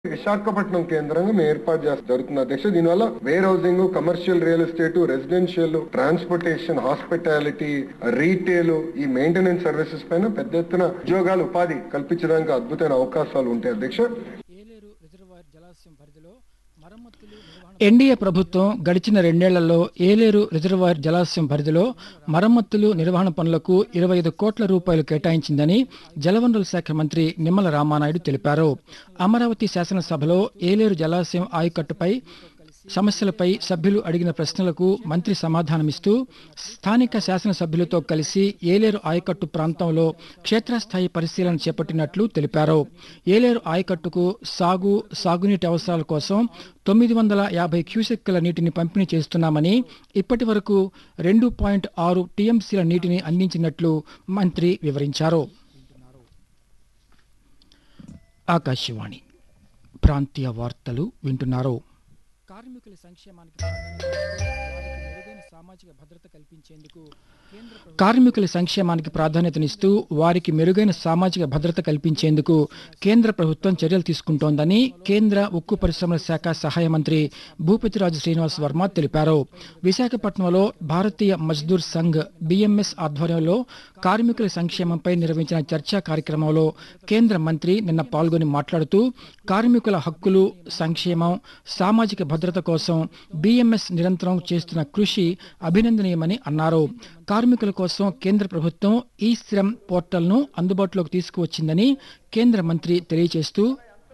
విశాఖపట్నం కేంద్రంగా మేము ఏర్పాటు చేస్తూ జరుగుతుంది అధ్యక్ష దీనివల్ల warehousing commercial real estate residential transportation hospitality retail ఈ మెయింటెనెన్స్ సర్వీసెస్ పైన పెద్ద ఎత్తున ఉద్యోగాలు ఉపాధి కల్పించడానికి అద్భుతమైన అవకాశాలు ఉంటాయి అధ్యక్ష ఏలేరు రిజర్వాయర్ జలాశయం పరిధిలో మరమ్మతులు నిర్వహణ ఎన్డీఏ ప్రభుత్వం గడిచిన రెండేళ్లలో ఏలేరు రిజర్వాయర్ జలాశయం పరిధిలో మరమ్మతులు నిర్వహణ పనులకు ఇరవై ఐదు కోట్ల రూపాయలు కేటాయించిందని జలవనరుల శాఖ మంత్రి నిమ్మల రామానాయుడు తెలిపారు అమరావతి శాసనసభలో ఏలేరు జలాశయం ఆయకట్టుపై సమస్యలపై సభ్యులు అడిగిన ప్రశ్నలకు మంత్రి సమాధానమిస్తూ స్థానిక శాసనసభ్యులతో కలిసి ఏలేరు ఆయకట్టు ప్రాంతంలో క్షేత్రస్థాయి పరిశీలన చేపట్టినట్లు తెలిపారు ఏలేరు ఆయకట్టుకు సాగు సాగునీటి అవసరాల కోసం తొమ్మిది వందల యాభై క్యూసెక్కుల నీటిని పంపిణీ చేస్తున్నామని ఇప్పటి వరకు రెండు పాయింట్ ఆరు టీఎంసీల నీటిని అందించినట్లు మంత్రి వివరించారు ఆకాశవాణి ప్రాంతీయ వార్తలు వింటున్నారు కార్మికుల సంక్షేమానికి ప్రాధాన్యత ఇస్తూ వారికి మెరుగైన సామాజిక భద్రత కల్పించేందుకు కేంద్ర ప్రభుత్వం చర్యలు తీసుకుంటోందని కేంద్ర ఉక్కు పరిశ్రమల శాఖ సహాయ మంత్రి భూపతిరాజు శ్రీనివాస్ వర్మ తెలిపారు విశాఖపట్నంలో భారతీయ మజ్దూర్ సంఘ్ బిఎంఎస్ ఆధ్వర్యంలో కార్మికుల సంక్షేమంపై నిర్వహించిన చర్చా కార్యక్రమంలో కేంద్ర మంత్రి నిన్న పాల్గొని మాట్లాడుతూ కార్మికుల హక్కులు సంక్షేమం సామాజిక భద్రత కోసం బిఎంఎస్ నిరంతరం చేస్తున్న కృషి అభినందనీయమని అన్నారు కార్మికుల కోసం కేంద్ర ప్రభుత్వం ఈ శ్రమ్ పోర్టల్ను అందుబాటులోకి తీసుకువచ్చిందని కేంద్ర మంత్రి తెలియజేస్తూ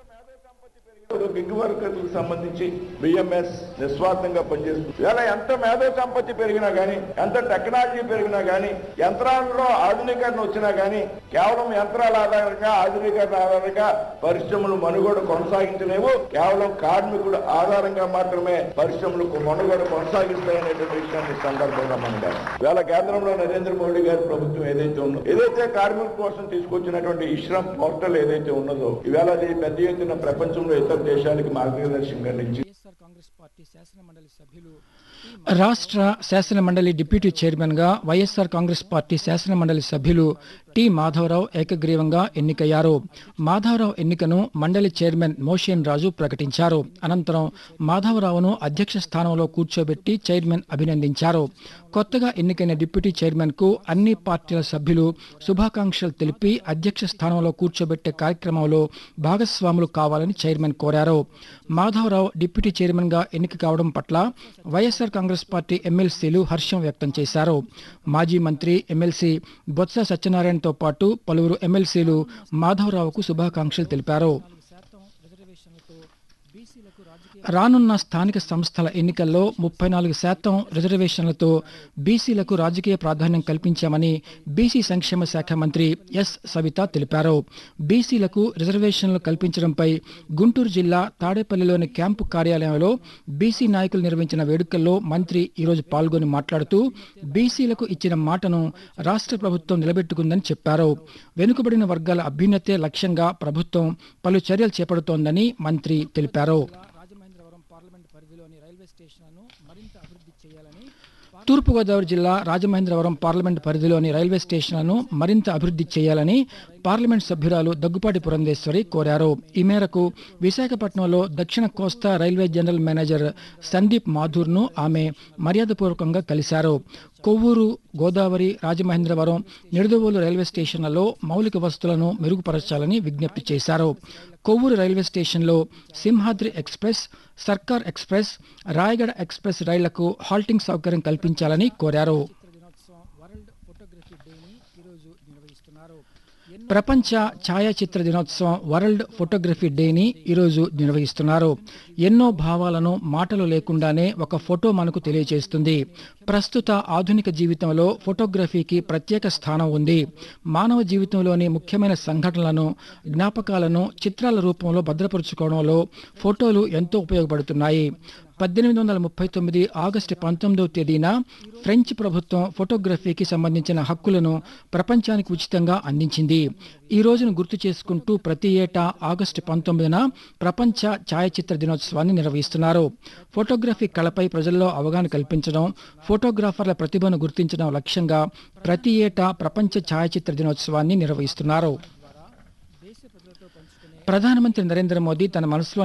గిగ్ వర్కర్లకు సంబంధించి బిఎంఎస్ నిస్వార్థంగా పనిచేస్తుంది ఇలా ఎంత మేధో సంపత్తి పెరిగినా గానీ ఎంత టెక్నాలజీ పెరిగినా గానీ యంత్రాలలో ఆధునీకరణ వచ్చినా గానీ కేవలం యంత్రాల ఆధారంగా ఆధునీకరణ ఆధారంగా పరిశ్రమలు మనుగోడు కొనసాగించలేవు కేవలం కార్మికుడు ఆధారంగా మాత్రమే పరిశ్రమలు మనుగోడు కొనసాగిస్తాయనేటువంటి విషయాన్ని ఈ సందర్భంగా మనం వేళ కేంద్రంలో నరేంద్ర మోడీ గారి ప్రభుత్వం ఏదైతే ఉందో ఏదైతే కార్మికుల కోసం తీసుకొచ్చినటువంటి ఇష్రమ్ పోర్టల్ ఏదైతే ఉన్నదో ఈవేళ అది పెద్ద ఎత్తున ప్రపంచంలో ఇతర దేశాలకు మార్గదర్శకంగా నిలిచి వైఎస్ఆర్ కాంగ్రెస్ పార్టీ శాసన మండలి సభ్యులు రాష్ట్ర శాసన మండలి డిప్యూటీ చైర్మన్ గా వైఎస్ఆర్ కాంగ్రెస్ పార్టీ శాసన మండలి సభ్యులు టి మాధవరావు ఏకగ్రీవంగా ఎన్నికయ్యారు మాధవరావు ఎన్నికను మండలి చైర్మన్ మోషేన్ రాజు ప్రకటించారు అనంతరం మాధవరావును అధ్యక్ష స్థానంలో కూర్చోబెట్టి చైర్మన్ అభినందించారు కొత్తగా ఎన్నికైన డిప్యూటీ చైర్మన్ కు అన్ని పార్టీల సభ్యులు శుభాకాంక్షలు తెలిపి అధ్యక్ష స్థానంలో కూర్చోబెట్టే కార్యక్రమంలో భాగస్వాములు కావాలని చైర్మన్ కోరారు మాధవరావు డిప్యూటీ చైర్మన్ గా ఎన్నిక కావడం పట్ల వైఎస్ఆర్ కాంగ్రెస్ పార్టీ ఎమ్మెల్సీలు హర్షం వ్యక్తం చేశారు మాజీ మంత్రి ఎమ్మెల్సీ బొత్స సత్యనారాయణతో పాటు పలువురు ఎమ్మెల్సీలు మాధవరావుకు శుభాకాంక్షలు తెలిపారు శాతం రిజర్వేషన్లతో బీసీలకు రాజకీయ రానున్న స్థానిక సంస్థల ఎన్నికల్లో ముప్పై నాలుగు శాతం రిజర్వేషన్లతో బీసీలకు రాజకీయ ప్రాధాన్యం కల్పించామని బీసీ సంక్షేమ శాఖ మంత్రి ఎస్ సవిత తెలిపారు బీసీలకు రిజర్వేషన్లు కల్పించడంపై గుంటూరు జిల్లా తాడేపల్లిలోని క్యాంపు కార్యాలయంలో బీసీ నాయకులు నిర్వహించిన వేడుకల్లో మంత్రి ఈరోజు పాల్గొని మాట్లాడుతూ బీసీలకు ఇచ్చిన మాటను రాష్ట్ర ప్రభుత్వం నిలబెట్టుకుందని చెప్పారు వెనుకబడిన వర్గాల అభ్యున్నతే లక్ష్యంగా ప్రభుత్వం పలు చర్యలు చేపడుతోందని మంత్రి తెలిపారు రాజమహేంద్రవరం పార్లమెంట్ పరిధిలోని రైల్వే స్టేషన్లను మరింత అభివృద్ధి చేయాలని తూర్పుగోదావరి జిల్లా రాజమహేంద్రవరం పార్లమెంట్ పరిధిలోని రైల్వే స్టేషన్లను మరింత అభివృద్ధి చేయాలని పార్లమెంట్ సభ్యురాలు దగ్గుపాటి పురంధేశ్వరి కోరారు ఈ మేరకు విశాఖపట్నంలో దక్షిణ కోస్తా రైల్వే జనరల్ మేనేజర్ సందీప్ మాథూర్ను ఆమె మర్యాదపూర్వకంగా కలిశారు కొవ్వూరు గోదావరి రాజమహేంద్రవరం నిడదవోలు రైల్వే స్టేషన్లలో మౌలిక వసతులను మెరుగుపరచాలని విజ్ఞప్తి చేశారు కొవ్వూరు రైల్వే స్టేషన్లో Simhadri express Sarkar express Rayagada express రైళ్లకు హాల్టింగ్ సౌకర్యం కల్పించాలని కోరారు చిత్ర దినోత్సవం వరల్డ్ ఫోటోగ్రఫీ డేని ఈరోజు నిర్వహిస్తున్నారు ఎన్నో ప్రపంచ ఛాయాచిత్ర దినోత్సవం వరల్డ్ ఫోటోగ్రఫీ డేని ఈరోజు నిర్వహిస్తున్నారు ఎన్నో భావాలను మాటలు లేకుండానే ఒక ఫోటో మనకు తెలియజేస్తుంది ప్రస్తుత ఆధునిక జీవితంలో ఫోటోగ్రఫీకి ప్రత్యేక స్థానం ఉంది మానవ జీవితంలోని ముఖ్యమైన సంఘటనలను జ్ఞాపకాలను చిత్రాల రూపంలో భద్రపరుచుకోవడంలో ఫోటోలు ఎంతో ఉపయోగపడుతున్నాయి పద్దెనిమిది వందల ముప్పై తొమ్మిది ఆగస్టు పంతొమ్మిదవ తేదీన ఫ్రెంచ్ ప్రభుత్వం ఫోటోగ్రఫీకి సంబంధించిన హక్కులను ప్రపంచానికి ఉచితంగా అందించింది ఈ రోజును గుర్తు చేసుకుంటూ ప్రతి ఏటా ఆగస్టు పంతొమ్మిదిన ప్రపంచ ఛాయాచిత్ర దినోత్సవాన్ని నిర్వహిస్తున్నారు ఫోటోగ్రఫీ కళపై ప్రజల్లో అవగాహన కల్పించడం ఫోటోగ్రాఫర్ల ప్రతిభను గుర్తించడం లక్ష్యంగా ప్రతి ఏటా ప్రపంచ ఛాయాచిత్ర దినోత్సవాన్ని నిర్వహిస్తున్నారు దేశ ప్రజలతో పంచుకునే ప్రధానమంత్రి నరేంద్ర మోదీ తన మనసులో